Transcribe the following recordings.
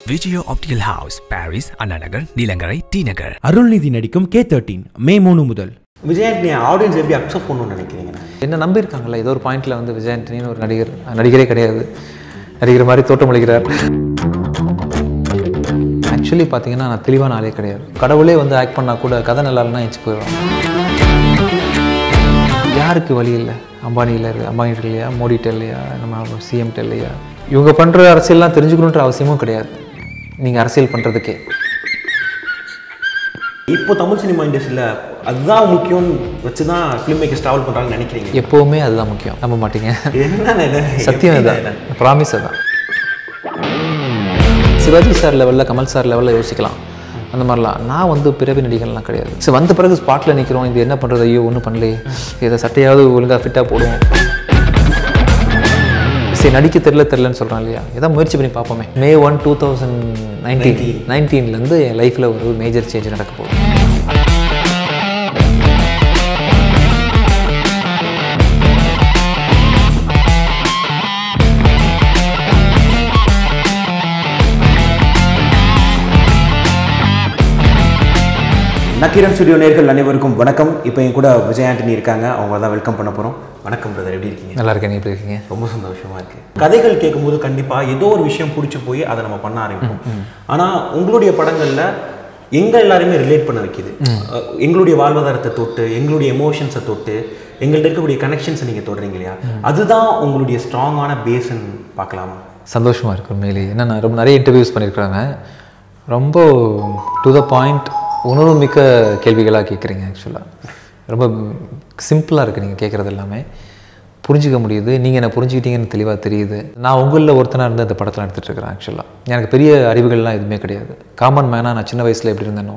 விஜயோ optical house Parrys Anna Nagar Neelankarai T Nagar Arulnithi நடிக்கும் K thirteen மே மூணு முதல் விஜயாண்டி ஆடியன்ஸ் எப்படி அக்செப்ட் பண்ணணும்னு நினைக்கிறீங்க என்ன நம்பியிருக்காங்கல்ல ஏதோ ஒரு பாயிண்ட்ல வந்து விஜய் ஆண்டனின்னு ஒரு நடிகர் நடிகரே கிடையாது நடிகர் மாதிரி தோற்றமளிக்கிறார் ஆக்சுவலி பார்த்தீங்கன்னா நான் தெளிவான ஆளே கிடையாது கடவுளே வந்து ஆக்ட் பண்ணால் கூட கதை நல்லா இல்லைன்னா எச்சு போயிடுவாங்க யாருக்கு வழி இல்லை அம்பானியில் இருக்கு அம்பானிகிட்ட இல்லையா மோடிட்ட இல்லையா நம்ம சிஎம்கிட்ட இல்லையா இவங்க பண்ணுற அரசியல்லாம் தெரிஞ்சுக்கணுன்ற அவசியமும் கிடையாது நீங்கள் அரசியல் பண்ணுறதுக்கே இப்போ தமிழ் சினிமா இண்டஸ்ட்ரியில் அதுதான் முக்கியம்னு வச்சு தான் ஃபிலிம் மேக்கர்ஸ் ட்ராவல் பண்ணுறாங்கன்னு நினைக்கிறீங்க எப்போவுமே அதுதான் முக்கியம் நம்ப மாட்டீங்க என்ன சத்தியம் இதுதான் ப்ராமிஸ் அதான் சிவாஜி சார் லெவலில் கமல் சார் லெவலில் யோசிக்கலாம் அந்த மாதிரிலாம் நான் வந்து பிறவி நடிகர்லாம் கிடையாது சரி வந்த பிறகு ஸ்பாட்டில் நிற்கிறோம் இது என்ன பண்ணுறது ஐயோ ஒன்றும் பண்ணலையே இதை சட்டையாவது ஒழுங்காக ஃபிட்டாக போடுவோம் சரி நடிக்க தெரில தெரிலன்னு சொல்கிறான் இல்லையா ஏதாவது முயற்சி பண்ணி பார்ப்போமே May one two thousand nineteen நைன்டீன்லேருந்து என் லைஃப்பில் ஒரு மேஜர் சேஞ்ச் நடக்க போகுது நக்கீரன் ஸ்டுடியோ நேர்கள் அனைவருக்கும் வணக்கம் இப்போ என் கூட விஜய் ஆண்டனி இருக்காங்க அவங்க தான் வெல்கம் பண்ண போகிறோம் வணக்கம் பிரதர் எப்படி இருக்கீங்க நல்லா இருக்கேன் நீ எப்படி இருக்கீங்க ரொம்ப சந்தோஷமா இருக்கு கதைகள் கேட்கும்போது கண்டிப்பாக ஏதோ ஒரு விஷயம் பிடிச்சி போய் அதை நம்ம பண்ண ஆரம்பிப்போம் ஆனால் உங்களுடைய படங்களில் எங்க எல்லாருமே ரிலேட் பண்ண வைக்குது அஹ், எங்களுடைய வாழ்வாதாரத்தை தொட்டு எங்களுடைய எமோஷன்ஸை தொட்டு எங்கள்கிட்ட இருக்கக்கூடிய கனெக்ஷன்ஸை நீங்கள் தொடுறீங்க இல்லையா அதுதான் உங்களுடைய ஸ்ட்ராங்கான பேஸ்ன்னு பார்க்கலாமா சந்தோஷமாக இருக்கு உண்மையிலேயே ஏன்னா நான் ரொம்ப நிறைய இன்டர்வியூஸ் பண்ணியிருக்கிறாங்க ரொம்ப டு த பாயிண்ட் உணர்வு மிக்க கேள்விகளாக கேட்குறீங்க ஆக்சுவலாக ரொம்ப சிம்பிளாக இருக்குது நீங்கள் கேட்குறது எல்லாமே புரிஞ்சிக்க முடியுது நீங்கள் என்ன புரிஞ்சுக்கிட்டீங்கன்னு தெளிவாக தெரியுது நான் உங்களில் ஒருத்தனாக இருந்து அந்த படத்தில் எடுத்துகிட்டு இருக்கிறேன் ஆக்சுவலாக எனக்கு பெரிய அறிவுகள்லாம் எதுவுமே கிடையாது காமன் மேனாக நான் சின்ன வயசில் எப்படி இருந்தேனோ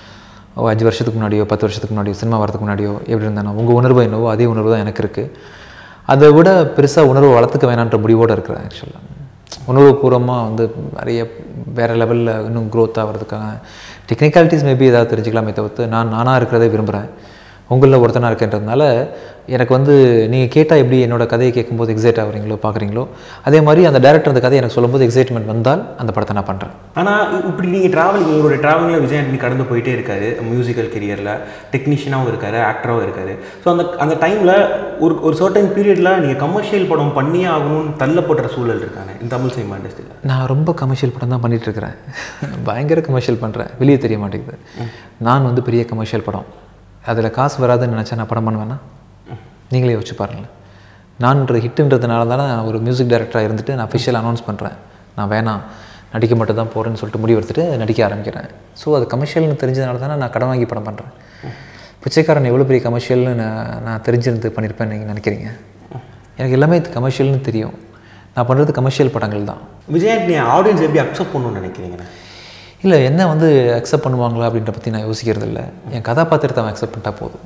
ஓ அஞ்சு வருஷத்துக்கு முன்னாடியோ பத்து வருஷத்துக்கு முன்னாடியோ சினிமா வரதுக்கு முன்னாடியோ எப்படி இருந்தேனோ உங்கள் உணர்வு என்னவோ அதே உணர்வு தான் எனக்கு இருக்குது அதை விட பெருசாக உணர்வு வளர்த்துக்க வேணான்ற முடிவோடு இருக்கிறேன் ஆக்சுவலாக உணர்வுபூர்வமாக வந்து நிறைய வேறு லெவலில் இன்னும் க்ரோத் ஆகிறதுக்கான டெக்னிக்காலிட்டிஸ் மேபி ஏதாவது தெரிஞ்சுக்கலாமே தவிர்த்து நான் நானாக இருக்கிறதே விரும்புகிறேன் உங்களில் ஒருத்தனாக இருக்கேன்றதுனால எனக்கு வந்து நீங்கள் கேட்டால் எப்படி என்னோட கதையை கேட்கும்போது எக்ஸைட் ஆகுறீங்களோ பார்க்குறீங்களோ அதே மாதிரி அந்த டேரக்டர் அந்த கதையை எனக்கு சொல்லும்போது எக்ஸைட்மெண்ட் வந்தால் அந்த படத்தை நான் பண்ணுறேன் ஆனால் இப்படி நீங்கள் ட்ராவலிங் உங்களுடைய ட்ராவலிங்கில் விஜய் ஆண்டனி கடந்து போயிட்டே இருக்காரு மியூசிக்கல் கெரியரில் டெக்னீஷியனாகவும் இருக்காரு ஆக்டராகவும் இருக்காரு ஸோ அந்த அந்த டைமில் ஒரு ஒரு சர்டன் பீரியடில் நீங்கள் கமர்ஷியல் படம் பண்ணியே ஆகணும்னு தள்ளப்படுற சூழல் இருக்காங்க இந்த தமிழ் சினிமா இண்டஸ்ட்ரியில் நான் ரொம்ப கமர்ஷியல் படம் தான் பண்ணிட்டு இருக்கிறேன் பயங்கர கமர்ஷியல் பண்ணுறேன் வெளியே தெரிய மாட்டேங்குது நான் வந்து பெரிய கமர்ஷியல் படம் அதில் காசு வராதுன்னு நினச்சா நான் படம் பண்ணுவேன்னா நீங்களே யோசிச்சு பாருங்களேன் நான்ன்ற ஹிட்டுன்றதுனால தானே நான் ஒரு மியூசிக் டைரக்டராக இருந்துட்டு நான் அஃபிஷியல் அனௌன்ஸ் பண்ணுறேன் நான் வேணாம் நடிக்க மட்டும் தான் போகிறேன்னு சொல்லிட்டு முடிவு எடுத்துட்டு நடிக்க ஆரம்பிக்கிறேன் ஸோ அது கமர்ஷியல்னு தெரிஞ்சதுனால தானே நான் கடன் வாங்கி படம் பண்ணுறேன் பிச்சைக்காரன் எவ்வளோ பெரிய கமர்ஷியல்னு நான் நான் தெரிஞ்சிருந்து பண்ணியிருப்பேன் நீங்கள் நினைக்கிறீங்க எனக்கு எல்லாமே கமர்ஷியல்னு தெரியும் நான் பண்ணுறது கமர்ஷியல் படங்கள் தான் விஜய் ஆண்டனி ஆடியன்ஸ் எப்படி அக்செப்ட் பண்ணணும்னு நினைக்கிறீங்கண்ணே இல்லை என்ன வந்து அக்செப்ட் பண்ணுவாங்களா அப்படின்ற பற்றி நான் யோசிக்கிறது இல்லை என் கதாபாத்திரத்தை அவன் அக்செப்ட் பண்ணிட்டா போதும்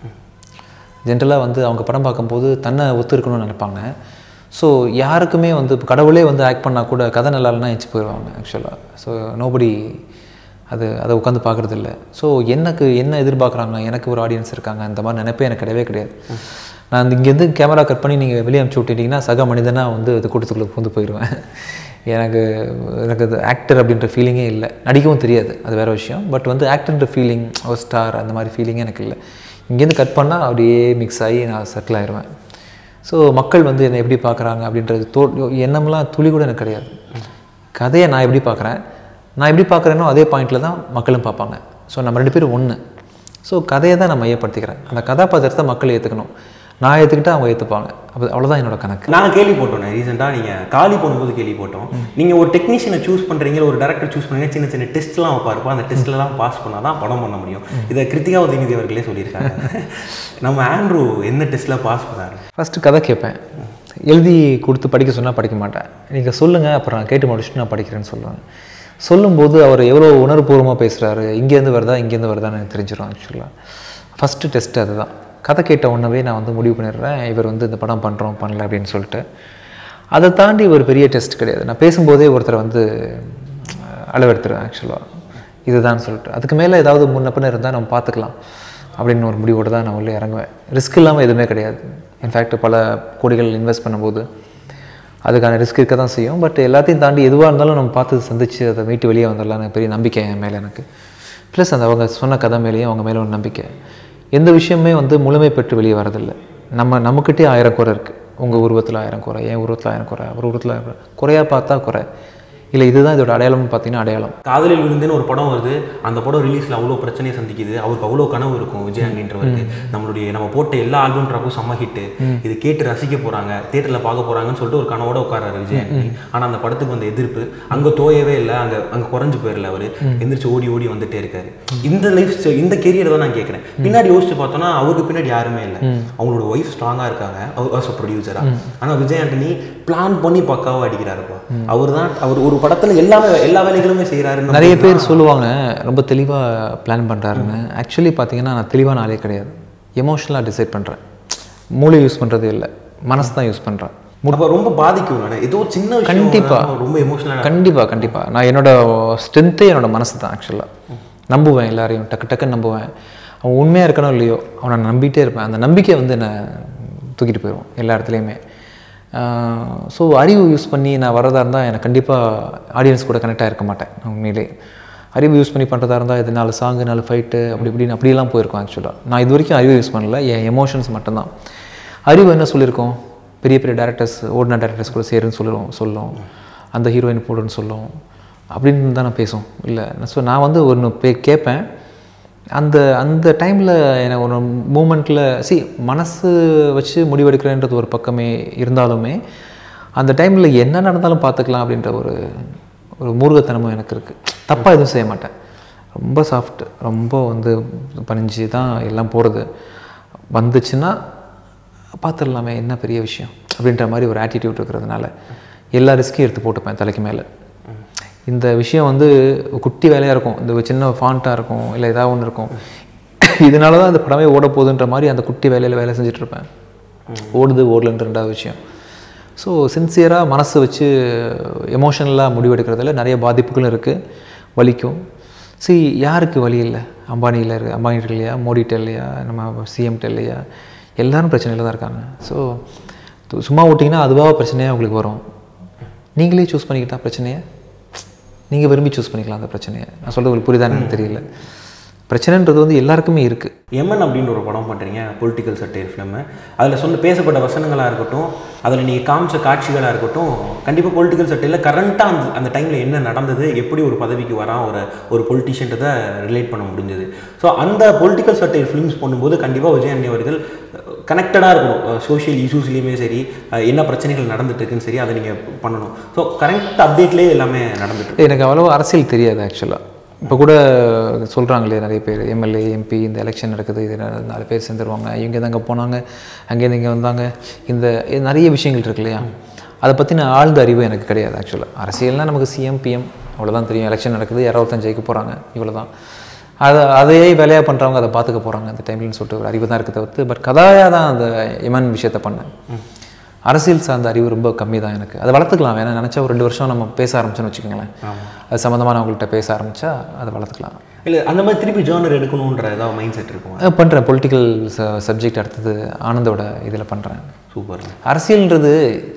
ஜென்ரலாக வந்து அவங்க படம் பார்க்கும்போது தன்னை ஒத்து இருக்கணும்னு நினைப்பாங்க ஸோ யாருக்குமே வந்து இப்போ கடவுளே வந்து ஆக்ட் பண்ணால் கூட கதை நல்லா இல்லைன்னா எச்சு போயிடுவாங்க ஆக்சுவலாக ஸோ நோபடி அது அதை உட்காந்து பார்க்குறது இல்லை ஸோ எனக்கு என்ன எதிர்பார்க்குறாங்க எனக்கு ஒரு ஆடியன்ஸ் இருக்காங்க அந்த மாதிரி நினைப்பே எனக்கு கிடையவே கிடையாது நான் இங்கேருந்து கேமரா கட் பண்ணி நீங்கள் வெளியே அனுப்பிச்சி விட்டுட்டீங்கன்னா சக மனிதனாக வந்து அது கூட்டத்துக்குள்ளே பூந்து போயிடுவேன் எனக்கு எனக்கு அது ஆக்டர் அப்படின்ற ஃபீலிங்கே இல்லை நடிக்கவும் தெரியாது அது வேறு விஷயம் பட் வந்து ஆக்டர்ன்ற ஃபீலிங் ஒரு ஸ்டார் அந்த மாதிரி ஃபீலிங்கே எனக்கு இல்லை இங்கேருந்து கட் பண்ணால் அப்படியே மிக்ஸ் ஆகி நான் செட்டில் ஆயிடுவேன் ஸோ மக்கள் வந்து என்னை எப்படி பார்க்குறாங்க அப்படின்றது தோ எண்ணம்லாம் துளி கூட எனக்கு கிடையாது கதையை நான் எப்படி பார்க்குறேன் நான் எப்படி பார்க்குறேனோ அதே பாயிண்டில் தான் மக்களும் பார்ப்பாங்க ஸோ நம்ம ரெண்டு பேரும் ஒன்று ஸோ கதையை தான் நான் மையப்படுத்திக்கிறேன் அந்த கதாபாத்திரத்தை மக்கள் ஏற்றுக்கணும் நான் ஏற்றுக்கிட்டா அவங்க ஏற்றுப்பாங்க அப்போ அவ்வளோதான் என்னோட கணக்கு நாங்கள் கேள்வி போட்டோம் ரீசெண்டாக நீங்கள் காலி போடும்போது கேள்வி போட்டோம் நீங்கள் ஒரு டெக்னீஷியனை சூஸ் பண்ணுறீங்க ஒரு டேரக்டர் சூஸ் பண்ணுறீங்க சின்ன சின்ன டெஸ்ட்லாம் வைப்பாருப்பா அந்த டெஸ்ட்லாம் பாஸ் பண்ணால் தான் படம் பண்ண முடியும் இதை கிருத்திகா உதயநிதி அவர்களே சொல்லியிருக்காங்க நம்ம ஆண்ட்ரூ என்ன டெஸ்ட்டில் பாஸ் பண்ணாரு ஃபஸ்ட்டு கதை கேட்பேன் எழுதி கொடுத்து படிக்க சொன்னால் படிக்க மாட்டேன் நீங்கள் சொல்லுங்கள் அப்புறம் நான் கேட்டு முடிச்சுட்டு நான் படிக்கிறேன்னு சொல்லுவேன் சொல்லும்போது அவர் எவ்வளோ உணர்வுபூர்வமாக பேசுகிறாரு இங்கேருந்து வருதா இங்கேருந்து வருதான்னு எனக்கு தெரிஞ்சிடும் ஆக்சுவலாக ஃபஸ்ட்டு டெஸ்ட் அதுதான் கதை கேட்ட உடனே நான் வந்து முடிவு பண்ணிடுறேன் இவர் வந்து இந்த படம் பண்ணுறோம் பண்ணல அப்படின்னு சொல்லிட்டு அதை தாண்டி ஒரு பெரிய டெஸ்ட் கிடையாது நான் பேசும்போதே ஒருத்தரை வந்து அளவெடுத்துருவேன் ஆக்சுவலாக இதுதான் சொல்லிட்டு அதுக்கு மேலே ஏதாவது முன்ன பின்ன இருந்தால் நம்ம பார்த்துக்கலாம் அப்படின்னு ஒரு முடிவோடு தான் நான் உள்ளே இறங்குவேன் ரிஸ்க் இல்லாமல் எதுவுமே கிடையாது இன்ஃபேக்ட் பல கோடிகள் இன்வெஸ்ட் பண்ணும்போது அதுக்கான ரிஸ்க் இருக்க தான் செய்யும் பட் எல்லாத்தையும் தாண்டி எதுவாக இருந்தாலும் நம்ம பார்த்து சந்திச்சு அதை மீட்டு வெளியே வந்துடலாம்னு பெரிய நம்பிக்கை என் மேலே எனக்கு ப்ளஸ் அந்த அவங்க சொன்ன கதை மேலேயும் அவங்க மேலே ஒரு நம்பிக்கை எந்த விஷயமே வந்து முழுமை பெற்று வெளியே வரதில்லை நம்ம நம்மக்கிட்டே ஆயிரம் குறை இருக்குது உங்கள் உருவத்தில் ஆயிரம் குறை என் உருவத்தில் ஆயிரம் குறை அவர் உருவத்தில் ஆயிரம் குறை குறையாக பார்த்தா குறை இல்லை இதுதான் இதோட அடையாளம்னு பார்த்தீங்கன்னா அடையாளம் காதலில் விழுந்தேன்னு ஒரு படம் வருது அந்த படம் ரிலீஸில் அவ்வளோ பிரச்சனையை சந்திக்குது அவருக்கு அவ்வளோ கனவு இருக்கும் விஜய் அப்படின்றவருக்கு நம்மளுடைய நம்ம போட்ட எல்லா ஆல்பம் ட்ராக்கும் செம்ம ஹிட்டு இது கேட்டு ரசிக்க போகிறாங்க தேட்டரில் பார்க்க போகிறாங்கன்னு சொல்லிட்டு ஒரு கனவோட உட்காராரு விஜய் ஆண்டனி ஆனால் அந்த படத்துக்கு வந்த எதிர்ப்பு அங்கே தோயவே இல்லை அங்கே அங்கே குறைஞ்சு போயிடல அவர் எந்திரிச்சு ஓடி ஓடி வந்துட்டே இருக்காரு இந்த லைஃப் இந்த கெரியர் தான் நான் கேட்குறேன் பின்னாடி யோசிச்சு பார்த்தோன்னா அவருக்கு பின்னாடி யாருமே இல்லை அவங்களோட ஒய்ஃப் ஸ்ட்ராங்காக இருக்காங்க அவர் ப்ரொடியூசராக ஆனால் விஜய் ஆண்டனி பிளான் பண்ணி பக்காவாக அடிக்கிறாருப்பா அவர் தான் அவர் ஒரு படத்தில் எல்லாமே எல்லா வேலைகளுமே செய்கிறாருன்னு நிறைய பேர் சொல்லுவாங்க ரொம்ப தெளிவாக பிளான் பண்ணுறாருன்னு ஆக்சுவலி பார்த்தீங்கன்னா நான் தெளிவான ஆளே கிடையாது எமோஷனலாக டிசைட் பண்ணுறேன் மூளை யூஸ் பண்ணுறது இல்லை மனசு தான் யூஸ் பண்ணுறேன் அப்ப ரொம்ப பாதிக்கும் நானு. ஏதோ சின்ன விஷயம் கண்டிப்பா. ஆனாலும் ரொம்ப எமோஷனலாக கண்டிப்பாக கண்டிப்பாக நான் என்னோட ஸ்ட்ரென்த்தே என்னோட மனசு தான் ஆக்சுவலாக நம்புவேன் எல்லாரையும் டக்கு டக்குன்னு நம்புவேன் அவன் உண்மையாக இருக்கணும் இல்லையோ அவனை நான் நம்பிட்டே இருப்பேன் அந்த நம்பிக்கை வந்து என்னை தூக்கிட்டு போயிடும் எல்லா இடத்துலையுமே ஸோ அறிவு யூஸ் பண்ணி நான் வரதா இருந்தால் எனக்கு கண்டிப்பாக ஆடியன்ஸ் கூட கனெக்ட் ஆகிருக்க மாட்டேன் நான் உண்மையிலே அறிவு யூஸ் பண்ணி பண்ணுறதா இருந்தால் இது நாலு சாங்கு நாலு ஃபைட்டு அப்படி இப்படின்னு அப்படியெல்லாம் போயிருக்கோம் ஆக்சுவலாக நான் இது வரைக்கும் அறிவு யூஸ் பண்ணல என் எமோஷன்ஸ் மட்டும்தான் அறிவு என்ன சொல்லியிருக்கோம் பெரிய பெரிய டேரக்டர்ஸ் ஓடின டேரக்டர்ஸ் கூட சேருன்னு சொல்லுவோம் சொல்லும் அந்த ஹீரோயின் போடுன்னு சொல்லும் அப்படின்னு தான் நான் பேசும் இல்லை ஸோ நான் வந்து ஒன்று பே கேட்பேன் அந்த அந்த டைமில் எனக்கு ஒரு மூமெண்ட்டில் சி மனசு வச்சு முடிவெடுக்கிறேன்றது ஒரு பக்கமே இருந்தாலுமே அந்த டைமில் என்ன நடந்தாலும் பார்த்துக்கலாம் அப்படின்ற ஒரு ஒரு மூர்க்கத்தனமும் எனக்கு இருக்குது தப்பாக எதுவும் செய்ய மாட்டேன் ரொம்ப சாஃப்ட் ரொம்ப வந்து பணிஞ்சு தான் எல்லாம் போகிறது வந்துச்சுன்னா பார்த்துடலாமே என்ன பெரிய விஷயம் அப்படின்ற மாதிரி ஒரு ஆட்டிடியூட் இருக்கிறதுனால எல்லா ரிஸ்க்கையும் எடுத்து போட்டுப்பேன் தலைக்கு மேலே இந்த விஷயம் வந்து குட்டி வேலையாக இருக்கும் இந்த ஒரு சின்ன ஃபாண்ட்டாக இருக்கும் இல்லை ஏதாவது ஒன்று இருக்கும் இதனால தான் அந்த படமே ஓட போகுதுன்ற மாதிரி அந்த குட்டி வேலையில் வேலை செஞ்சுட்டு இருப்பேன் ஓடுது ஓடலன்ற ரெண்டாவது விஷயம் ஸோ சின்சியராக மனசு வச்சு எமோஷனலாக முடிவெடுக்கிறதுல நிறைய பாதிப்புகளும் இருக்குது வலிக்கும் சரி யாருக்கு வலி இல்லை அம்பானியில் இருக்கு அம்பானிகிட்ட இல்லையா மோடிட்ட இல்லையா நம்ம சிஎம்கிட்ட இல்லையா எல்லாரும் பிரச்சனையில் தான் இருக்காங்க ஸோ சும்மா விட்டிங்கன்னா அதுவாக பிரச்சனையாக உங்களுக்கு வரும் நீங்களே சூஸ் பண்ணிக்கிட்டா பிரச்சனையை நீங்கள் விரும்பி சூஸ் பண்ணிக்கலாம் அந்த பிரச்சனையை நான் சொல்கிறது உங்களுக்கு புரியுதான்னு எனக்கு தெரியல பிரச்சனைன்றது வந்து எல்லாருக்குமே இருக்குது எம்என் அப்படின்ற ஒரு படம் பண்ணுறீங்க பொலிட்டிக்கல் சட்டையர் ஃபிலிமு அதில் சொன்ன பேசப்பட்ட வசனங்களாக இருக்கட்டும் அதில் நீங்கள் காமிச்ச காட்சிகளாக இருக்கட்டும் கண்டிப்பாக பொலிட்டிக்கல் சட்டையில் கரண்ட்டாக அந்த அந்த டைமில் என்ன நடந்தது எப்படி ஒரு பதவிக்கு வரான் ஒரு ஒரு பொலிட்டிஷியன்றதை ரிலேட் பண்ண முடிஞ்சது ஸோ அந்த பொலிட்டிக்கல் சட்டையர் ஃபிலிம்ஸ் பண்ணும்போது கண்டிப்பாக விஜய் அண்ணி அவர்கள் கனெக்டடாக இருக்கணும் சோஷியல் இஷ்யூஸ்லேயுமே சரி அஹ் என்ன பிரச்சனைகள் நடந்துட்டு இருக்குன்னு சரி அதை நீங்கள் பண்ணணும் ஸோ கரெக்ட் அப்டேட்லேயே எல்லாமே நடந்துட்டு இருக்கு. எனக்கு அவ்வளோ அரசியல் தெரியாது ஆக்சுவலாக இப்போ கூட சொல்கிறாங்களே நிறைய பேர் எம்எல்ஏ எம்பி இந்த எலெக்ஷன் நடக்குது இது நா- நாலு பேர் சேர்ந்துருவாங்க இவங்க அங்கே போனாங்க அங்கேருந்து இங்கே வந்தாங்க இந்த இது நிறைய விஷயங்கள் இருக்கு இல்லையா அதை பற்றின ஆழ்ந்த அறிவு எனக்கு கிடையாது ஆக்சுவலாக அரசியல்னால் நமக்கு சிஎம் பிஎம் அவ்வளோதான் தெரியும் எலெக்ஷன் நடக்குது யாரோ ஒருத்தன் ஜெயிக்க போகிறாங்க இவ்வளோ தான் அதை அதையே வேலையாக பண்ணுறவங்க அதை பார்த்துக்க போகிறாங்க அந்த டைம்லன்னு சொல்லிட்டு ஒரு அறிவு தான் இருக்குது தவிர்த்து பட் கதாயாக தான் அந்த எமன் விஷயத்தை பண்ணேன் அரசியல் சார்ந்த அறிவு ரொம்ப கம்மி தான் எனக்கு அதை வளர்த்துக்கலாம் வேணா நினச்சா ஒரு ரெண்டு வருஷம் நம்ம பேச ஆரம்பிச்சோன்னு வச்சுக்கோங்களேன் அது சம்மந்தமாக நான் உங்கள்கிட்ட பேச ஆரம்பித்தா அதை வளர்த்துக்கலாம் இல்லை அந்த மாதிரி திருப்பி ஜேர்னர் எடுக்கணுன்ற ஏதாவது மைண்ட் செட் இருக்குமா பண்ணுறேன் பொலிட்டிக்கல் சப்ஜெக்ட் அடுத்தது ஆனந்தோட இதில் பண்ணுறேன் சூப்பர் அரசியல்ன்றது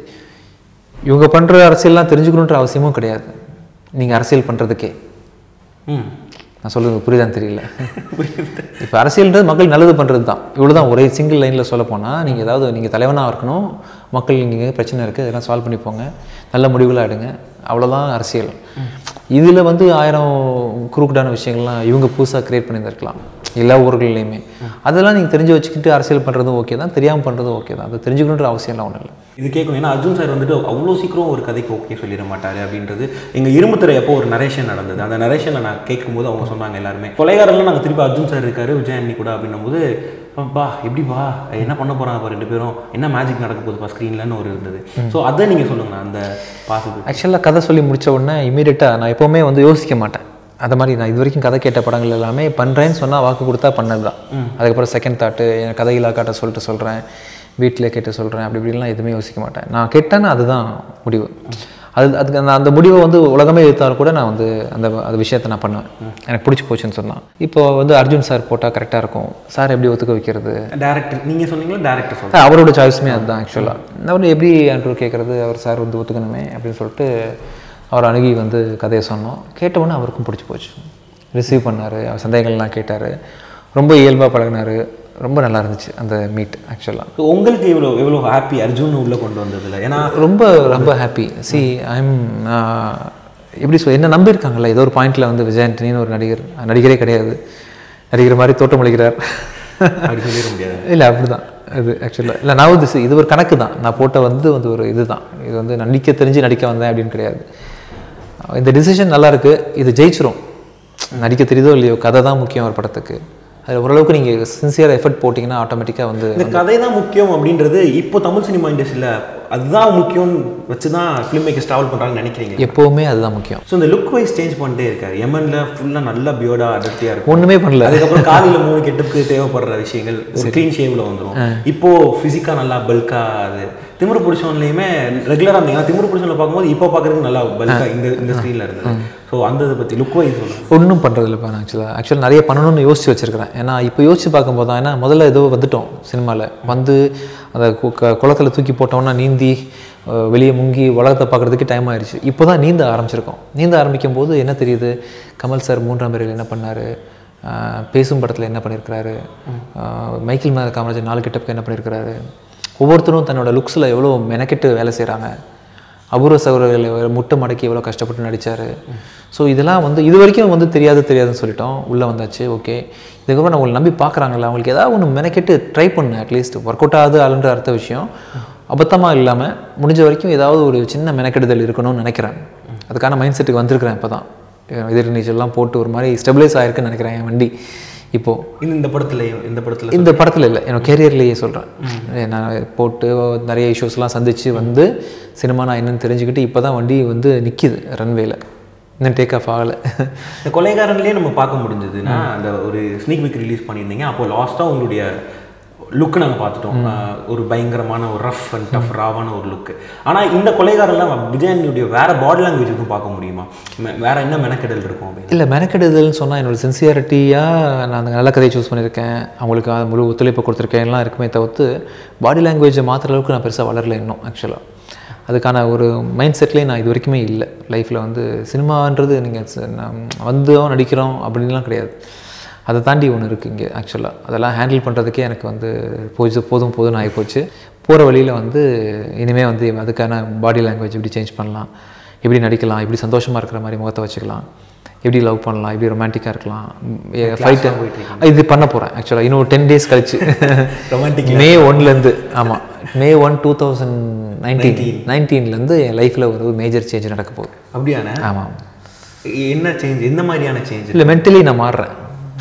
இவங்க பண்ணுற அரசியல்லாம் தெரிஞ்சுக்கணுன்ற அவசியமும் கிடையாது நீங்கள் அரசியல் பண்ணுறதுக்கே ம் நான் சொல்லுங்க புரியுதான்னு தெரியல இப்போ அரசியல்ன்றது மக்கள் நல்லது பண்ணுறது தான் இவ்வளோ தான் ஒரே சிங்கிள் லைனில் சொல்ல போனால் நீங்கள் ஏதாவது நீங்கள் தலைவனாக இருக்கணும் மக்கள் நீங்கள் பிரச்சனை இருக்குது இதெல்லாம் சால்வ் பண்ணி போங்க நல்ல முடிவுகளாக எடுங்க அவ்வளோதான் அரசியல் இதில் வந்து ஆயிரம் குறுக்கடான விஷயங்கள்லாம் இவங்க புதுசாக க்ரியேட் பண்ணியிருந்திருக்கலாம் எல்லா ஊர்கள்லையுமே அதெல்லாம் நீங்கள் தெரிஞ்சு வச்சுக்கிட்டு அரசியல் பண்ணுறதும் ஓகே தான் தெரியாமல் பண்ணுறதும் ஓகே தான் அது தெரிஞ்சுக்கணுன்ற அவசியம்லாம் ஒன்றும் இல்லை இது கேட்கணும் ஏன்னா அர்ஜுன் சார் வந்துட்டு அவ்வளோ சீக்கிரம் ஒரு கதைக்கு ஓகே சொல்லிட மாட்டாரு அப்படின்றது எங்கள் இரும்புத்துறை அப்போ ஒரு நரேஷன் நடந்தது அந்த நரேஷனை நான் கேட்கும்போது அவங்க சொன்னாங்க எல்லாருமே கொலைகாரெல்லாம் நாங்கள் திருப்பி அர்ஜுன் சார் இருக்காரு விஜய் அண்ணி கூட அப்படின்னும் போது பா எப்படிப்பா என்ன பண்ண போகிறாங்க இப்போ ரெண்டு பேரும் என்ன மேஜிக் நடக்க போகுதுப்பா ஸ்க்ரீன்லன்னு ஒரு இருந்தது ஸோ அதை நீங்கள் சொல்லுங்கண்ணா அந்த பாசிபிள் ஆக்சுவலாக கதை சொல்லி முடிச்ச உடனே இமீடியட்டாக நான் எப்போவுமே வந்து யோசிக்க மாட்டேன் அது மாதிரி நான் இது வரைக்கும் கதை கேட்ட படங்கள் எல்லாமே பண்ணுறேன்னு சொன்னால் வாக்கு கொடுத்தா பண்ணது தான் அதுக்கப்புறம் செகண்ட் தாட்டு என் கதையிலா காட்ட சொல்லிட்டு சொல்கிறேன் வீட்டில் கேட்டு சொல்கிறேன் அப்படி இப்படிலாம் எதுவுமே யோசிக்க மாட்டேன் நான் கேட்டேன்னா அதுதான் முடிவு அது அதுக்கு அந்த அந்த முடிவை வந்து உலகமே எதிர்த்தாலும் கூட நான் வந்து அந்த அந்த விஷயத்தை நான் பண்ணுவேன் எனக்கு பிடிச்சி போச்சுன்னு சொன்னான் இப்போ வந்து அர்ஜுன் சார் போட்டால் கரெக்டாக இருக்கும் சார் எப்படி ஒத்துக்க வைக்கிறது டேரக்டர் நீங்க சொன்னீங்களா டேரக்டர் சொல்லுங்க அவரோட சாய்ஸுமே அதுதான் ஆக்சுவலாக அவர் எப்படி ஆண்ட்ரூ கேட்குறது அவர் சார் வந்து ஒத்துக்கணுமே அப்படின்னு சொல்லிட்டு அவர் அணுகி வந்து கதையை சொன்னோம் கேட்டவுடனே அவருக்கும் பிடிச்சி போச்சு ரிசீவ் பண்ணார் அவர் சந்தேகங்கள்லாம் கேட்டார் ரொம்ப இயல்பாக பழகினார் ரொம்ப நல்லா இருந்துச்சு அந்த மீட் ஆக்சுவலாக உங்களுக்கு இவ்வளோ எவ்வளோ ஹாப்பி அர்ஜுன் உள்ள கொண்டு வந்ததுல ஏன்னா ரொம்ப ரொம்ப ஹாப்பி சி ஐம் எப்படி சொல் என்ன நம்பியிருக்காங்கல்ல ஏதோ ஒரு பாயிண்ட்டில் வந்து விஜய் ஆண்டனின்னு ஒரு நடிகர் நடிகரே கிடையாது நடிகர் மாதிரி தோற்றமளிக்கிறார் அப்படி சொல்லிட முடியாது இல்லை அப்படிதான் இது ஆக்சுவலாக இல்லை நான் வந்து இது ஒரு கணக்கு தான் நான் போட்ட வந்து வந்து ஒரு இதுதான் இது வந்து நடிக்க தெரிஞ்சு நடிக்க வந்தேன் அப்படின்னு கிடையாது இந்த டிசிஷன் நல்லா இருக்கு இது ஜெயிச்சிரும் நடிக்க தெரியுதோ இல்லையோ கதை தான் முக்கியம் ஒரு படத்துக்கு அதில் ஓரளவுக்கு நீங்கள் சின்சியர் எஃபர்ட் போட்டிங்கன்னா ஆட்டோமேட்டிக்காக வந்து இந்த கதை தான் முக்கியம் அப்படின்றது இப்போ தமிழ் சினிமா இண்டஸ்ட்ரியில் அதுதான் முக்கியம் வச்சு தான் ஃபிலிம் மேக்கர்ஸ் ட்ராவல் பண்ணுறாங்கன்னு நினைக்கிறீங்க எப்போவுமே அதுதான் முக்கியம் ஸோ இந்த லுக் வைஸ் சேஞ்ச் பண்ணிட்டே இருக்காரு எமன்ல ஃபுல்லாக நல்ல பியோடா அடர்த்தியாக இருக்கும் ஒன்றுமே பண்ணல அதுக்கப்புறம் காலையில் மூணு கெட்டப்புக்கு தேவைப்படுற விஷயங்கள் ஒரு க்ளீன் ஷேவ்ல வந்துடும் இப்போ ஃபிசிக்கா நல்லா பல்கா அது திமிரு பிடிச்சவன்லையுமே ரெகுலராக இருந்தீங்க திமிரு பிடிச்சவனை பார்க்கும்போது இப்போ பார்க்குறதுக்கு நல்லா பல்கா இந்த இந்த ஸ்க்ரீனில் இருந்தது ஸோ அந்த இதை பற்றி லுக் வைஸ் சொல்லுங்கள் ஒன்றும் பண்ணுறதில்லப்பா நான் ஆக்சுவலாக ஆக்சுவலாக நிறைய பண்ணணும்னு யோசிச்சு வச்சிருக்கிறேன் ஏன்னா இப்போ யோசிச்சு பார்க்கும்போது தான் ஏன்னா முதல்ல ஏதோ வந்துட்டோம் சினிமாவில் வந்து அந்த கு- க- குளத்துல தூக்கி போட்டோம்னா நீந்தி அஹ், வெளியே முங்கி உலகத்தை பார்க்குறதுக்கு டைம் ஆயிடுச்சு இப்போ தான் நீந்த ஆரம்பிச்சிருக்கோம் நீந்த ஆரம்பிக்கும் போது என்ன தெரியுது கமல் சார் மூன்றாம் பிறையில் என்ன பண்ணார் பேசும் படத்தில் என்ன பண்ணியிருக்கிறாரு அஹ், மைக்கேல் மே காமராஜர் நாலு கிட்டப்புக்கு என்ன பண்ணியிருக்கிறாரு ஒவ்வொருத்தரும் தன்னோட லுக்ஸில் எவ்வளோ மெனக்கெட்டு வேலை செய்கிறாங்க அபூர்வ சகோதரர்கள் முட்டை மடக்கி எவ்வளோ கஷ்டப்பட்டு நடித்தார் ஸோ இதெல்லாம் வந்து இது வரைக்கும் வந்து தெரியாது தெரியாதுன்னு சொல்லிட்டோம் உள்ளே வந்தாச்சு ஓகே இதுக்கப்புறம் நான் உங்களை நம்பி பார்க்குறாங்கல்ல அவங்களுக்கு ஏதாவது ஒன்று மெனக்கெட்டு ட்ரை பண்ணு அட்லீஸ்ட் ஒர்க் அவுட் ஆகுது ஆளுன்ற அர்த்த விஷயம் அபத்தமாக இல்லாமல் முடிஞ்ச வரைக்கும் ஏதாவது ஒரு சின்ன மெனக்கெடுதல் இருக்கணும்னு நினைக்கிறேன் அதுக்கான மைண்ட் செட்டுக்கு வந்திருக்கிறேன் இப்போ தான் எதிர் நீச்சல்லாம் போட்டு ஒரு மாதிரி ஸ்டெபிலைஸ் ஆகிருக்குன்னு நினைக்கிறேன் என் வண்டி இப்போது இந்த இந்த படத்துலையும் இந்த படத்தில் இந்த படத்தில் இல்லை என்னோட கேரியர்லேயே சொல்கிறேன் நான் போட்டு நிறைய இஷ்யூஸ்லாம் சந்திச்சு வந்து சினிமா நான் என்னன்னு தெரிஞ்சுக்கிட்டு இப்போ தான் வண்டி வந்து நிற்கிது ரன்வேல இன்னும் டேக் ஆஃப் ஆகலை இந்த கொலைகாரன்லேயே நம்ம பார்க்க முடிஞ்சதுன்னா அந்த ஒரு ஸ்னீக் வீக் ரிலீஸ் பண்ணியிருந்தீங்க அப்போ லாஸ்ட்டாக உங்களுடைய லுக்கு நாங்கள் பார்த்துட்டோம் அஹ் ஒரு பயங்கரமான ஒரு ரஃப் அண்ட் டஃப் ராவான ஒரு லுக்கு ஆனால் இந்த கொலைகாரன்லாம் விஜயனுடைய வேற பாடி லாங்குவேஜ் எதுவும் பார்க்க முடியுமா மெ- வேற என்ன மெனக்கெடல் இருக்கும் அப்படின்னு இல்லை மெனக்கெடுதல்னு சொன்னால் என்னோட சின்சியாரிட்டியாக நான் அந்த நல்ல கதையை சூஸ் பண்ணியிருக்கேன் அவங்களுக்கு அது முழு ஒத்துழைப்பு கொடுத்துருக்கேன் எல்லாம் இருக்குமே தவிர்த்து பாடி லாங்குவேஜை மாற்றுற அளவுக்கு நான் பெருசாக வளரல இன்னும் ஆக்சுவலாக அதுக்கான ஒரு மைண்ட் செட்லேயே நான் இது வரைக்குமே இல்லை லைஃப்பில் வந்து சினிமான்றது நீங்கள் வந்தோம் நடிக்கிறோம் அப்படின்லாம் கிடையாது அதை தாண்டி ஒன்று இருக்குது இங்கே ஆக்சுவலாக அதெல்லாம் ஹேண்டில் பண்ணுறதுக்கே எனக்கு வந்து போச்சு போதும் போதும் ஆகிப்போச்சு போகிற வழியில் வந்து இனிமேல் வந்து அதுக்கான பாடி லாங்குவேஜ் எப்படி சேஞ்ச் பண்ணலாம் எப்படி நடிக்கலாம் எப்படி சந்தோஷமாக இருக்கிற மாதிரி முகத்தை வச்சுக்கலாம் எப்படி லவ் பண்ணலாம் எப்படி ரொமான்டிக்காக இருக்கலாம் ஃபைட்டு இது பண்ண போகிறேன் ஆக்சுவலாக இன்னும் டென் டேஸ் கழிச்சு Romantic மே ஒன்லேருந்து ஆமாம் May one two thousand nineteen நைன்டீன்லேருந்து என் லைஃப்பில் ஒரு மேஜர் சேஞ்ச் நடக்க போகுது அப்படியானே ஆமாம் என்ன சேஞ்ச் எந்த மாதிரியான சேஞ்ச் இல்லை மென்டலி நான் மாறுறேன்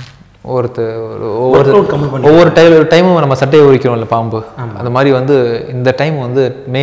ஒருத்தர் ஒவ்வொரு Workout கம்மி பண்ணி ஒவ்வொரு டைம் டைமும் நம்ம சட்டையை உரிக்கிறோம்ல பாம்பு அந்த மாதிரி வந்து இந்த டைம் வந்து மே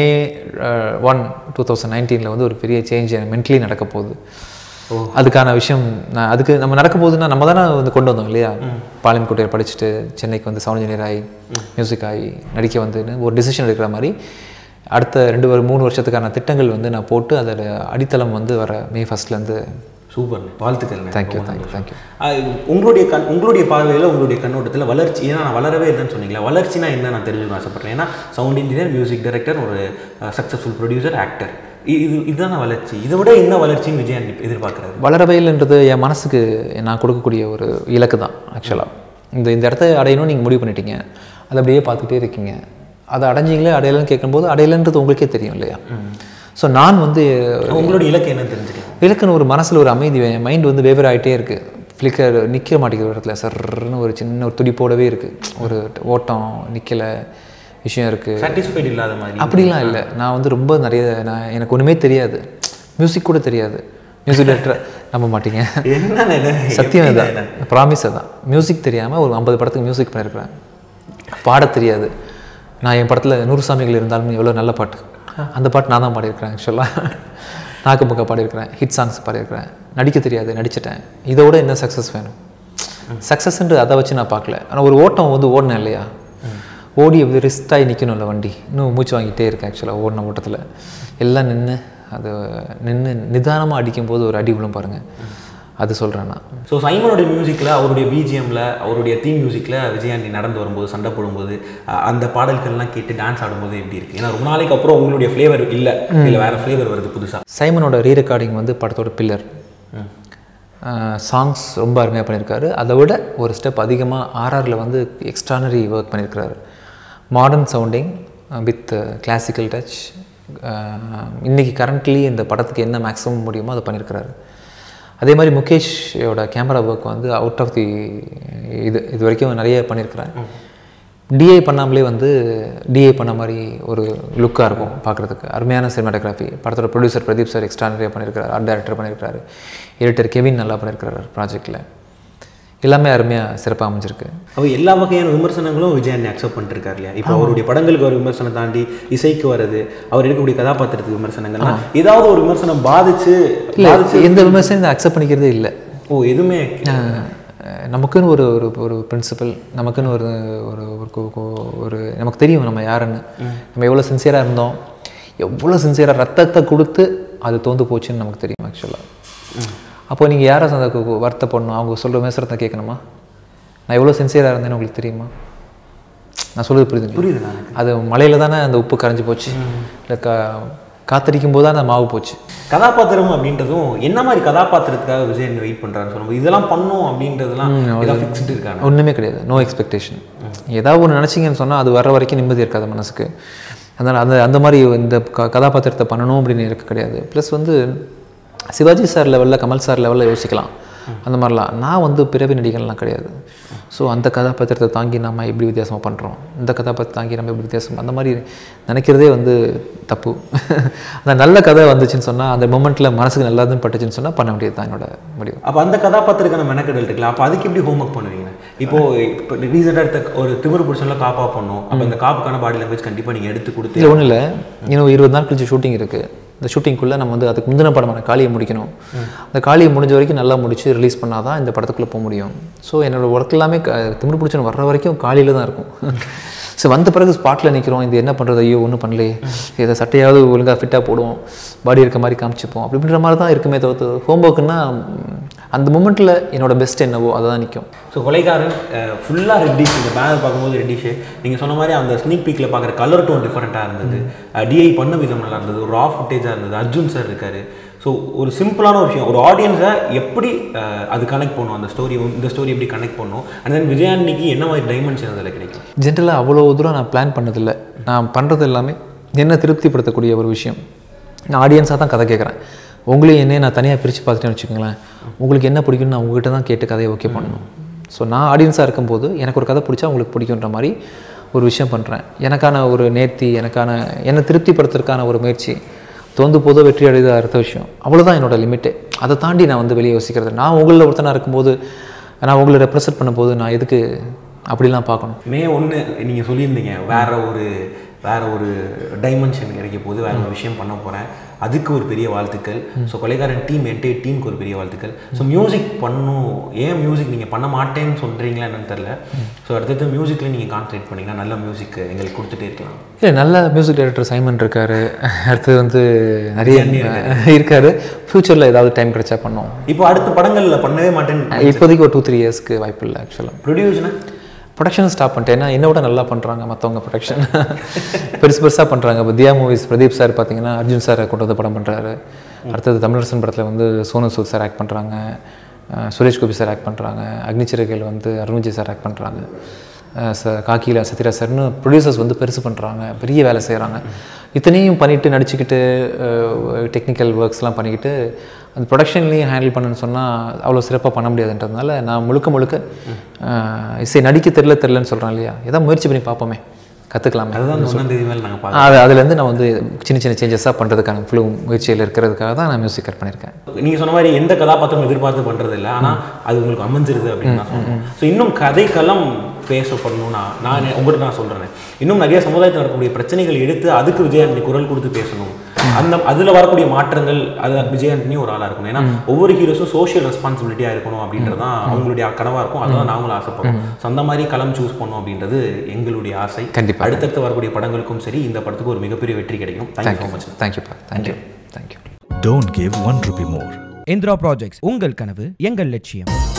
ஒன் டூ தௌசண்ட் நைன்டீனில் வந்து ஒரு பெரிய சேஞ்ச் மென்டலி நடக்க போகுது அதுக்கான விஷயம் நான் அதுக்கு நம்ம நடக்க போகுதுன்னா நம்ம தானே வந்து கொண்டு வந்தோம் இல்லையா பாளையங்கோட்டையில் படிச்சுட்டு சென்னைக்கு வந்து சவுண்ட் இன்ஜினியர் ஆகி மியூசிக் ஆகி நடிக்க வந்துன்னு ஒரு டிசிஷன் எடுக்கிற மாதிரி அடுத்த ரெண்டு ஒரு மூணு வருஷத்துக்கான திட்டங்கள் வந்து நான் போட்டு அதோட அடித்தளம் வந்து வர மே ஃபஸ்ட்லேருந்து சூப்பர் வாழ்த்துக்கள் தேங்க்யூ தேங்க்யூ தேங்க்யூ உங்களுடைய கண் உங்களுடைய பார்வையில் உங்களுடைய கண்ணோட்டத்தில் வளர்ச்சி ஏன்னா நான் வளரவே இல்லைன்னு சொன்னீங்களா வளர்ச்சினா என்ன நான் தெரிஞ்சுக்கணும் ஆசைப்பட்றேன் ஏன்னா சவுண்ட் இன்ஜினியர் மியூசிக் டைரக்டர் ஒரு சக்ஸஸ்ஃபுல் ப்ரொடியூசர் ஆக்டர் இது இதுதான வளர்ச்சி இதை விட என்ன வளர்ச்சின்னு விஜயன் எதிர்பார்க்குறாரு வளரவையில்ன்றது என் மனசுக்கு நான் கொடுக்கக்கூடிய ஒரு இலக்கு தான் ஆக்சுவலாக இந்த இந்த இடத்த அடையணும்னு நீங்கள் முடிவு பண்ணிட்டீங்க அதை அப்படியே பார்த்துக்கிட்டே இருக்கீங்க அதை அடைஞ்சிங்களே அடையலன்னு கேட்கும்போது அடையலன்றது உங்களுக்கே தெரியும் இல்லையா ஸோ நான் வந்து உங்களுடைய இலக்கு என்னன்னு தெரிஞ்சுக்கலாம் இலக்குன்னு ஒரு மனசில் ஒரு அமைதி மைண்ட் வந்து வேவர் ஆகிட்டே இருக்குது ஃப்ளிக்கர் நிற்க மாட்டேங்கிற ஒரு இடத்துல சர்ன்னு ஒரு சின்ன ஒரு துடிப்போடவே இருக்குது ஒரு ஓட்டம் நிற்கலை விஷயம் இருக்குது சாட்டிஸ்ஃபைடு இல்லாத மாதிரி அப்படிலாம் இல்லை நான் வந்து ரொம்ப நிறைய நான் எனக்கு ஒன்றுமே தெரியாது மியூசிக் கூட தெரியாது மியூசிக் டைரக்டர் நம்ப மாட்டீங்க என்ன நிலை? சத்தியம் எப்படி இதான் ப்ராமிஸ் அதான் மியூசிக் தெரியாமல் ஒரு ஐம்பது படத்துக்கு மியூசிக் பண்ணியிருக்கிறேன் பாட தெரியாது நான் என் படத்தில் நூறு சாமிகள் இருந்தாலும் எவ்வளோ நல்ல பாட்டு அந்த பாட்டு நான் தான் பாடியிருக்கிறேன் ஆக்சுவலாக நாக்கு பக்கம் பாடியிருக்கிறேன் ஹிட் சாங்ஸ் பாடியிருக்கிறேன் நடிக்க தெரியாது நடிச்சிட்டேன் இதோட என்ன சக்ஸஸ் வேணும் சக்ஸஸ்ன்றது அதை வச்சு நான் பார்க்கல ஆனால் ஒரு ஓட்டம் வந்து ஓடினேன் இல்லையா ஓடி அப்படி ரிஸ்டாகி நிற்கணும்ல வண்டி இன்னும் மூச்சு வாங்கிட்டே இருக்கேன் ஆக்சுவலாக ஓடின ஓட்டத்தில் எல்லாம் நின்று அது நின்று நிதானமாக அடிக்கும்போது ஒரு அடி விழும் பாருங்கள் அது சொல்கிறேன் நான் ஸோ சைமனுடைய மியூசிக்கில் அவருடைய பிஜிஎம்ல அவருடைய தீம் மியூசிக்கில் விஜயாண்டி நடந்து வரும்போது சண்டை போடும்போது அஹ், அந்த பாடல்கள்லாம் கேட்டு டான்ஸ் ஆடும்போது எப்படி இருக்கு ஏன்னா ரொம்ப நாளைக்கு அப்புறம் உங்களுடைய ஃப்ளேவர் இல்லை இல்லை வேற ஃப்ளேவர் வருது புதுசாக சைமனோட ரீ ரெக்கார்டிங் வந்து படத்தோட பில்லர் சாங்ஸ் ரொம்ப அருமையாக பண்ணியிருக்காரு அதை விட ஒரு ஸ்டெப் அதிகமாக ஆர்ஆரில் வந்து எக்ஸ்ட்ரானரி ஒர்க் பண்ணியிருக்காரு modern sounding with classical touch இன்றைக்கி கரண்ட்லி இந்த படத்துக்கு என்ன மேக்ஸிமம் முடியுமோ அதை பண்ணியிருக்கிறாரு அதே மாதிரி முகேஷோட கேமரா ஒர்க் வந்து அவுட் ஆஃப் தி இது இது வரைக்கும் நிறைய பண்ணியிருக்கிறேன் டிஐ பண்ணாமலே வந்து டிஐ பண்ண மாதிரி ஒரு லுக்காக இருக்கும் பார்க்குறதுக்கு அருமையான சினிமாட்டோகிராஃபி படத்தோட ப்ரொடியூசர் பிரதீப் சார் எக்ஸ்ட்ரானரியாக பண்ணியிருக்காரு ஆர்ட் டைரக்டர் பண்ணியிருக்காரு எடிட்டர் கெவின் நல்லா பண்ணியிருக்காரு ப்ராஜெக்டில் எல்லாமே அருமையாக சிறப்பாக அமைஞ்சிருக்கு அவர் எல்லா வகையான விமர்சனங்களும் விஜயாண்டி அக்செப்ட் பண்ணிட்டு இருக்காரு இல்லையா இப்போ அவருடைய படங்களுக்கு ஒரு விமர்சனம் தாண்டி இசைக்கு வருது அவர் இருக்கக்கூடிய கதாபாத்திரத்துக்கு விமர்சனங்கள்லாம் ஏதாவது ஒரு விமர்சனம் பாதிச்சு இல்லை பாதிச்சு எந்த விமர்சனம் அக்செப்ட் பண்ணிக்கிறதே இல்லை ஓ எதுவுமே அஹ் நமக்குன்னு ஒரு ஒரு ஒரு பிரின்சிபல் நமக்குன்னு ஒரு ஒரு ஒரு கு- கு- ஒரு நமக்கு தெரியும் நம்ம யாருன்னு நம்ம எவ்வளோ சின்சியராக இருந்தோம் எவ்வளோ சின்சியராக ரத்தத்தை கொடுத்து அது தோந்து போச்சுன்னு நமக்கு தெரியும் ஆக்சுவலாக அப்போ நீங்கள் யாரை அந்த கு- கு- வருத்தப்படணும் அவங்க சொல்கிற விமர்சனத்தை கேட்கணுமா நான் எவ்வளோ சின்சியராக இருந்தேன்னு உங்களுக்கு தெரியுமா நான் சொல்கிறது புரியுது புரியுது நான் அது மலையில் தானே அந்த உப்பு கரைஞ்சி போச்சு இல்லை கா காத்தடிக்கும் போது தான் அந்த மாவு போச்சு கதாபாத்திரம் அப்படின்றதும் என்ன மாதிரி கதாபாத்திரத்துக்காக விஜயன் வெயிட் பண்றாருன்னு சொல்லும்போது இதெல்லாம் பண்ணும் அப்படின்றதெல்லாம் ஏதாவது ஃபிக்ஸ்டு இருக்காங்க ஒன்றுமே கிடையாது நோ எக்ஸ்பெக்டேஷன் ஏதாவது ஒன்று நினச்சிங்கன்னு சொன்னால் அது வர்ற வரைக்கும் நிம்மதி இருக்காது மனசுக்கு அதனால் அந்த அந்த மாதிரி இந்த க கதாபாத்திரத்தை பண்ணணும் அப்படின்னு இருக்க கிடையாது ப்ளஸ் வந்து சிவாஜி சார் லெவலில் கமல் சார் லெவலில் யோசிக்கலாம் அந்த மாதிரிலாம் நான் வந்து பிறவி நடிகர்லாம் கிடையாது ஸோ அந்த கதாபாத்திரத்தை தாங்கி நம்ம எப்படி வித்தியாசமாக பண்ணுறோம் இந்த கதாபாத்திரத்தை தாங்கி நம்ம எப்படி வித்தியாசம் அந்த மாதிரி நினைக்கிறதே வந்து தப்பு அந்த நல்ல கதை வந்துச்சுன்னு சொன்னால் அந்த மொமெண்ட்டில் மனசுக்கு நல்லதுன்னு பட்டுச்சுன்னு சொன்னால் பண்ண வேண்டியது தான் என்னோட முடிவு அப்போ அந்த கதாபாத்திரத்துக்கான மெனக்கெடல் இருக்குல்ல அப்போ அதுக்கு எப்படி ஹோம்ஒர்க் பண்ணுவீங்க இப்போ இப்போ ரீசெண்டாக எடுத்த ஒரு திமிரு பிடிச்சல காப்பா பண்ணும் அப்போ இந்த காப்புக்கான பாடி லாங்குவேஜ் கண்டிப்பாக நீங்கள் எடுத்து கொடுத்து இல்லை ஒன்றும் இல்லை இன்னும் இருபது நாள் கழிச்சு ஷூட்டிங் இருக்குது இந்த ஷூட்டிங்குள்ளே நம்ம வந்து அதுக்கு முந்தின படமான காளியை முடிக்கணும் அந்த காளியை முடிஞ்ச வரைக்கும் நல்லா முடிச்சு ரிலீஸ் பண்ணால் தான் இந்த படத்துக்குள்ளே போக முடியும் ஸோ என்னோட ஒர்க் எல்லாமே க- திமிரு பிடிச்சவன் வர்ற வரைக்கும் காளியில் தான் இருக்கும் ஸோ வந்த பிறகு ஸ்பாட்டில் நிற்கிறோம் இது என்ன பண்ணுறது ஐயோ ஒன்றும் பண்ணலையே இதை சட்டையாவது ஒழுங்காக ஃபிட்டாக போடுவோம் பாடி இருக்க மாதிரி காமிச்சுப்போம் அப்படின்ற மாதிரி தான் இருக்குமே தவிர்த்து ஹோம்ஒர்க்குன்னா அந்த மூமெண்ட்டில் என்னோட பெஸ்ட் என்னவோ அதை தான் நிற்கும் ஸோ கொலைகாரன் ஃபுல்லாக ரெட்டிஷ் இந்த பேனர் பார்க்கும்போது ரெட்டிஷ் நீங்கள் சொன்ன மாதிரி அந்த ஸ்னீக் பீக்கில் பார்க்குற கலர் டோன் டிஃப்ரெண்ட்டாக இருந்தது டிஐ பண்ண விதம் நல்லா இருந்தது ஒரு ரா ஃபுட்டேஜாக இருந்தது அர்ஜுன் சார் இருக்காரு ஸோ ஒரு சிம்பிளான ஒரு விஷயம் ஒரு ஆடியன்ஸை எப்படி அஹ், அது கனெக்ட் பண்ணும் அந்த ஸ்டோரி இந்த ஸ்டோரி எப்படி கனெக்ட் பண்ணும் அண்ட் தென் விஜயாண்டிக்கு என்ன மாதிரி டைமென்ஷன் அதில் கிடைக்கும் ஜென்ரலாக அவ்வளோ தூரம் நான் பிளான் பண்ணதில்லை நான் பண்ணுறது எல்லாமே என்ன திருப்திப்படுத்தக்கூடிய ஒரு விஷயம் நான் ஆடியன்ஸாக தான் கதை கேட்குறேன் உங்களையும் என்னையும் நான் தனியாக பிரித்து பார்த்துட்டேன்னு வச்சுக்கோங்களேன் உங்களுக்கு என்ன பிடிக்கும்னு நான் உங்ககிட்ட தான் கேட்டு கதையை ஓகே பண்ணணும் ஸோ நான் ஆடியன்ஸாக இருக்கும்போது எனக்கு ஒரு கதை பிடிச்சா உங்களுக்கு பிடிக்குன்ற மாதிரி ஒரு விஷயம் பண்ணுறேன் எனக்கான ஒரு நேர்த்தி எனக்கான என்னை திருப்திப்படுத்துறதுக்கான ஒரு முயற்சி தோந்து போதோ வெற்றி அடையுது அடுத்த விஷயம் அவ்வளோதான் என்னோட லிமிட்டு அதை தாண்டி நான் வந்து வெளியே யோசிக்கிறது நான் உங்களில் ஒருத்தனாக இருக்கும்போது நான் உங்களை ரெப்ரசென்ட் பண்ணும்போது நான் எதுக்கு அப்படிலாம் பார்க்கணும் மே ஒன்று நீங்கள் சொல்லியிருந்தீங்க வேற ஒரு வேற ஒரு டைமென்ஷன் கிடைக்க போது வேற ஒரு விஷயம் பண்ண போகிறேன் அதுக்கு ஒரு பெரிய வாழ்த்துக்கள் ஸோ கொலைகாரன் டீம் என்டையர் டீமுக்கு ஒரு பெரிய வாழ்த்துக்கள் ஸோ மியூசிக் பண்ணும் ஏன் மியூசிக் நீங்கள் பண்ண மாட்டேன்னு சொல்கிறீங்களா என்னன்னு தெரில ஸோ அடுத்தது மியூசிக்கில் நீங்கள் கான்சன்ட்ரேட் பண்ணீங்கன்னா நல்ல மியூசிக் எங்களுக்கு கொடுத்துட்டே இருக்கலாம் இல்லை நல்ல மியூசிக் டைரக்டர் சைமன் இருக்காரு அடுத்தது வந்து நிறைய இருக்காரு ஃப்யூச்சரில் ஏதாவது டைம் கிடைச்சா பண்ணோம் இப்போ அடுத்த படங்களில் பண்ணவே மாட்டேன்னு இப்போதைக்கு ஒரு டூ த்ரீ இயர்ஸ்க்கு வாய்ப்பு இல்லை ஆக்சுவலாக ப்ரொடியூஸ்னா ப்ரொடக்ஷன் ஸ்டாப் பண்ணிட்டேன் ஏன்னா என்னை விட நல்லா பண்ணுறாங்க மற்றவங்க ப்ரொடக்ஷன் பெருசு பெருசாக பண்ணுறாங்க இப்போ தியா மூவிஸ் பிரதீப் சார் பார்த்தீங்கன்னா அர்ஜுன் சாரை கொண்டு வந்து படம் பண்ணுறாரு அடுத்தது தமிழரசன் படத்தில் வந்து சோனு சூத் சார் ஆக்ட் பண்ணுறாங்க சுரேஷ் கோபி சார் ஆக்ட் பண்ணுறாங்க அக்னிச்சிறகையில் வந்து அருண்விஜய் சார் ஆக்ட் பண்ணுறாங்க ச காக்கியில் சத்யராஜ் சார்னு ப்ரொடியூசர்ஸ் வந்து பெருசு பண்ணுறாங்க பெரிய வேலை செய்கிறாங்க இத்தனையும் பண்ணிவிட்டு நடிச்சுக்கிட்டு டெக்னிக்கல் ஒர்க்ஸ்லாம் பண்ணிக்கிட்டு அந்த ப்ரொடக்ஷன்லேயும் ஹேண்டில் பண்ணுன்னு சொன்னால் அவ்வளோ சிறப்பாக பண்ண முடியாதுன்றதுனால நான் முழுக்க முழுக்க அஹ், இசை நடிக்க தெரில தெரிலன்னு சொல்கிறேன் இல்லையா ஏதாவது முயற்சி பண்ணி பார்ப்போமே கற்றுக்கலாமே அதுதான் அந்த ஒன்றாம் தேதி மேலே நாங்கள் பார்க்கலாம் அது அதுலேருந்து நான் வந்து சின்ன சின்ன சேஞ்சஸாக பண்ணுறதுக்கான ஃபுல் முயற்சியில் இருக்கிறதுக்காக தான் நான் மியூசிக் கட் பண்ணியிருக்கேன் நீங்கள் சொன்ன மாதிரி எந்த கதாபாத்திரம் எதிர்பார்த்து பண்ணுறது இல்லை ஆனால் அது உங்களுக்கு அமைஞ்சிருது அப்படின்னு நான் சொல்லுவேன் ஸோ இன்னும் கதைக்களம் பேசப்படணும்னா நான் உங்கள்கிட்ட நான் சொல்கிறேன் இன்னும் நிறைய சமுதாயத்தில் நடக்கக்கூடிய பிரச்சனைகள் எடுத்து அதுக்கு விஜயாண்டனி குரல் கொடுத்து பேசணும் அந்த அதில் வரக்கூடிய மாற்றங்கள் அது விஜயாண்டனி ஒரு ஆளாக இருக்கணும் ஏன்னா ஒவ்வொரு ஹீரோஸும் சோஷியல் ரெஸ்பான்சிபிலிட்டியாக இருக்கணும் அப்படின்றது தான் அவங்களுடைய கனவாக இருக்கும் அதான் நாங்களும் ஆசைப்படுறோம் ஸோ அந்த மாதிரி களம் சூஸ் பண்ணணும் அப்படின்றது எங்களுடைய ஆசை கண்டிப்பா. அடுத்தடுத்து வரக்கூடிய படங்களுக்கும் சரி இந்த படத்துக்கு ஒரு மிகப்பெரிய வெற்றி கிடைக்கும் தேங்க்யூ ஸோ மச் தேங்க்யூப்பா thank you thank you Don't give one rupee more. Indira projects உங்கள் கனவு எங்கள் லட்சியம்